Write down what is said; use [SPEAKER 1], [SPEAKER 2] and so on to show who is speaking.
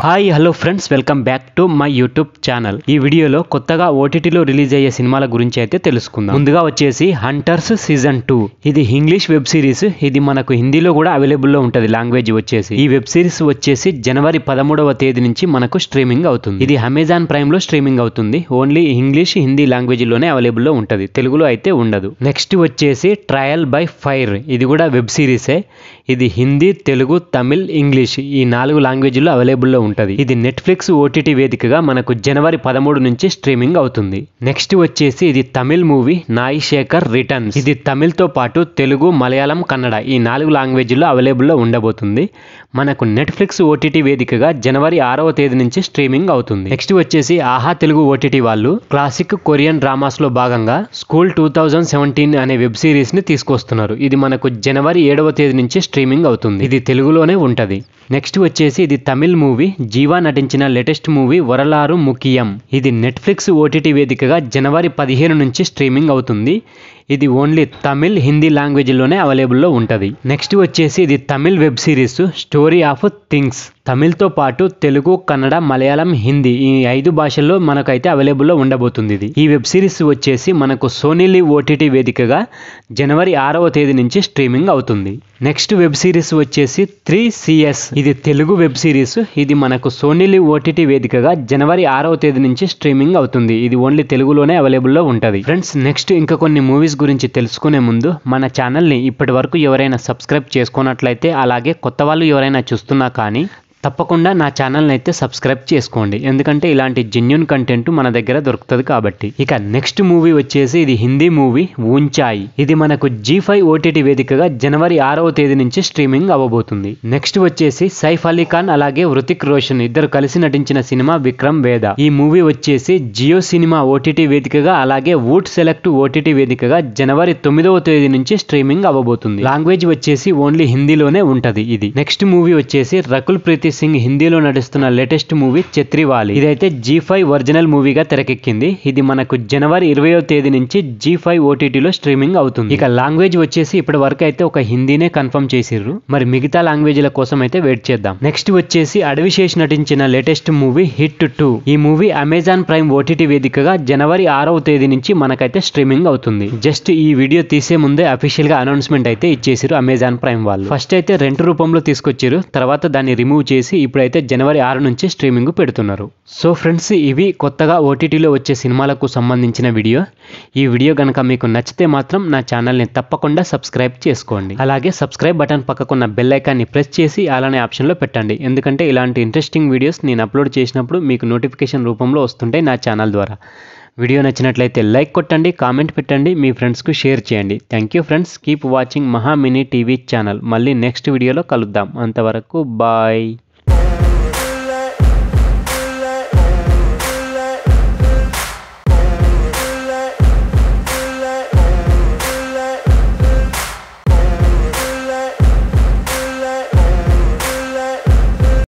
[SPEAKER 1] hi hello friends welcome back to my YouTube channel ఈ వీడియోలో కొత్తగా ఓటీటీలో రిలీజ్ అయ్యే సినిమాల గురించి అయితే తెలుసుకుందాం ముందుగా వచ్చేసి హంటర్స్ సీజన్ టూ ఇది ఇంగ్లీష్ వెబ్ సిరీస్ ఇది మనకు హిందీలో కూడా అవైలబుల్ లో ఉంటది లాంగ్వేజ్ వచ్చేసి ఈ వెబ్ సిరీస్ వచ్చేసి జనవరి పదమూడవ తేదీ నుంచి మనకు స్ట్రీమింగ్ అవుతుంది ఇది అమెజాన్ ప్రైమ్ లో స్ట్రీమింగ్ అవుతుంది ఓన్లీ ఇంగ్లీష్ హిందీ లాంగ్వేజ్ లోనే అవైలబుల్ లో ఉంటది తెలుగులో అయితే ఉండదు నెక్స్ట్ వచ్చేసి ట్రయల్ బై ఫైర్ ఇది కూడా వెబ్ సిరీసే ఇది హిందీ తెలుగు తమిళ్ ఇంగ్లీష్ ఈ నాలుగు లాంగ్వేజ్లో అవైలబుల్లో ఉంటుంది ఇది నెట్ఫ్లిక్స్ ఓటీటీ వేదికగా మనకు జనవరి పదమూడు నుంచి స్ట్రీమింగ్ అవుతుంది నెక్స్ట్ వచ్చేసి ఇది తమిళ్ మూవీ నాయి శేఖర్ రిటర్న్స్ ఇది తమిళ్తో పాటు తెలుగు మలయాళం కన్నడ ఈ నాలుగు లాంగ్వేజ్లో అవైలబుల్లో ఉండబోతుంది మనకు నెట్ఫ్లిక్స్ ఓటీటీ వేదికగా జనవరి ఆరవ తేదీ నుంచి స్ట్రీమింగ్ అవుతుంది నెక్స్ట్ వచ్చేసి ఆహా తెలుగు ఓటీటీ వాళ్ళు క్లాసిక్ కొరియన్ డ్రామాస్ లో భాగంగా స్కూల్ టూ థౌజండ్ సెవెంటీన్ అనే వెబ్ సిరీస్ ని తీసుకొస్తున్నారు ఇది మనకు జనవరి ఏడవ తేదీ నుంచి స్ట్రీమింగ్ అవుతుంది ఇది తెలుగులోనే ఉంటది నెక్స్ట్ వచ్చేసి ఇది తమిళ్ మూవీ జీవా నటించిన లేటెస్ట్ మూవీ వరలారు ముఖ్యం ఇది నెట్ఫ్లిక్స్ ఓటీటీ వేదికగా జనవరి పదిహేను నుంచి స్ట్రీమింగ్ అవుతుంది ఇది ఓన్లీ తమిళ్ హిందీ లాంగ్వేజ్లోనే అవైలబుల్లో ఉంటుంది నెక్స్ట్ వచ్చేసి ఇది Tamil web series story of things తమిళ్తో పాటు తెలుగు కన్నడ మలయాళం హిందీ ఈ ఐదు భాషల్లో మనకైతే అవైలబుల్లో ఉండబోతుంది ఇది ఈ వెబ్ సిరీస్ వచ్చేసి మనకు సోనీ లివ్ ఓటీటీ వేదికగా జనవరి ఆరవ తేదీ నుంచి స్ట్రీమింగ్ అవుతుంది నెక్స్ట్ వెబ్ సిరీస్ వచ్చేసి త్రీ సిఎస్ ఇది తెలుగు వెబ్ సిరీస్ ఇది మనకు సోనీ లివ్ ఓటీటీ వేదికగా జనవరి ఆరవ తేదీ నుంచి స్ట్రీమింగ్ అవుతుంది ఇది ఓన్లీ తెలుగులోనే అవైలబుల్లో ఉంటుంది ఫ్రెండ్స్ నెక్స్ట్ ఇంకా కొన్ని మూవీస్ గురించి తెలుసుకునే ముందు మన ఛానల్ని ఇప్పటి వరకు ఎవరైనా సబ్స్క్రైబ్ చేసుకున్నట్లయితే అలాగే కొత్త వాళ్ళు ఎవరైనా చూస్తున్నా కానీ తప్పకుండా నా ఛానల్ని అయితే సబ్స్క్రైబ్ చేసుకోండి ఎందుకంటే ఇలాంటి జెన్యున్ కంటెంట్ మన దగ్గర దొరుకుతుంది కాబట్టి ఇక నెక్స్ట్ మూవీ వచ్చేసి ఇది హిందీ మూవీ ఊంచాయి ఇది మనకు జీ ఫైవ్ ఓటీటీ వేదికగా జనవరి ఆరవ తేదీ నుంచి స్ట్రీమింగ్ అవ్వబోతుంది నెక్స్ట్ వచ్చేసి సైఫ్ అలీ ఖాన్ అలాగే హృతిక్ రోషన్ ఇద్దరు కలిసి నటించిన సినిమా విక్రమ్ వేద ఈ మూవీ వచ్చేసి జియో సినిమా ఓటీటీ వేదికగా అలాగే వూట్ సెలెక్ట్ ఓటీటీ వేదికగా జనవరి తొమ్మిదవ తేదీ నుంచి స్ట్రీమింగ్ అవ్వబోతుంది లాంగ్వేజ్ వచ్చేసి ఓన్లీ హిందీలోనే ఉంటది ఇది నెక్స్ట్ మూవీ వచ్చేసి రకుల్ ప్రీతి సింగ్ హిందీలో నటిస్తున్న లేటెస్ట్ మూవీ ఛత్రివాలి ఇదైతే జీ ఫైవ్ ఒరిజినల్ మూవీగా తెరకెక్కింది ఇది మనకు జనవరి ఇరవయో తేదీ నుంచి జీ ఫైవ్ ఓటీటీలో స్ట్రీమింగ్ అవుతుంది ఇక లాంగ్వేజ్ వచ్చేసి ఇప్పటి వరకు అయితే ఒక హిందీనే కన్ఫర్మ్ చేసిర్రు మరి మిగతా లాంగ్వేజ్ల కోసం అయితే వెయిట్ చేద్దాం నెక్స్ట్ వచ్చేసి అడవిశేష్ నటించిన లేటెస్ట్ మూవీ హిట్ టూ ఈ మూవీ అమెజాన్ ప్రైమ్ ఓటీటీ వేదికగా జనవరి ఆరవ తేదీ నుంచి మనకైతే స్ట్రీమింగ్ అవుతుంది జస్ట్ ఈ వీడియో తీసే ముందే అఫీషియల్ గా అనౌన్స్మెంట్ అయితే ఇచ్చేసారు అమెజాన్ ప్రైమ్ వాళ్ళు ఫస్ట్ అయితే రెంట్ రూపంలో తీసుకొచ్చారు తర్వాత దాన్ని రిమూవ్ చేసి ఇప్పుడైతే జనవరి ఆరు నుంచి స్ట్రీమింగ్ పెడుతున్నారు సో ఫ్రెండ్స్ ఇవి కొత్తగా ఓటీటీలో వచ్చే సినిమాలకు సంబంధించిన వీడియో ఈ వీడియో కనుక మీకు నచ్చితే మాత్రం నా ఛానల్ని తప్పకుండా సబ్స్క్రైబ్ చేసుకోండి అలాగే సబ్స్క్రైబ్ బటన్ పక్కకున్న బెల్ ఐకాన్ని ప్రెస్ చేసి అలానే ఆప్షన్లో పెట్టండి ఎందుకంటే ఇలాంటి ఇంట్రెస్టింగ్ వీడియోస్ నేను అప్లోడ్ చేసినప్పుడు మీకు నోటిఫికేషన్ రూపంలో వస్తుంటాయి నా ఛానల్ ద్వారా వీడియో నచ్చినట్లయితే లైక్ కొట్టండి కామెంట్ పెట్టండి మీ ఫ్రెండ్స్కు షేర్ చేయండి thank you friends keep watching Maha mini TV channel మళ్ళీ నెక్స్ట్ వీడియోలో కలుద్దాం అంతవరకు బాయ్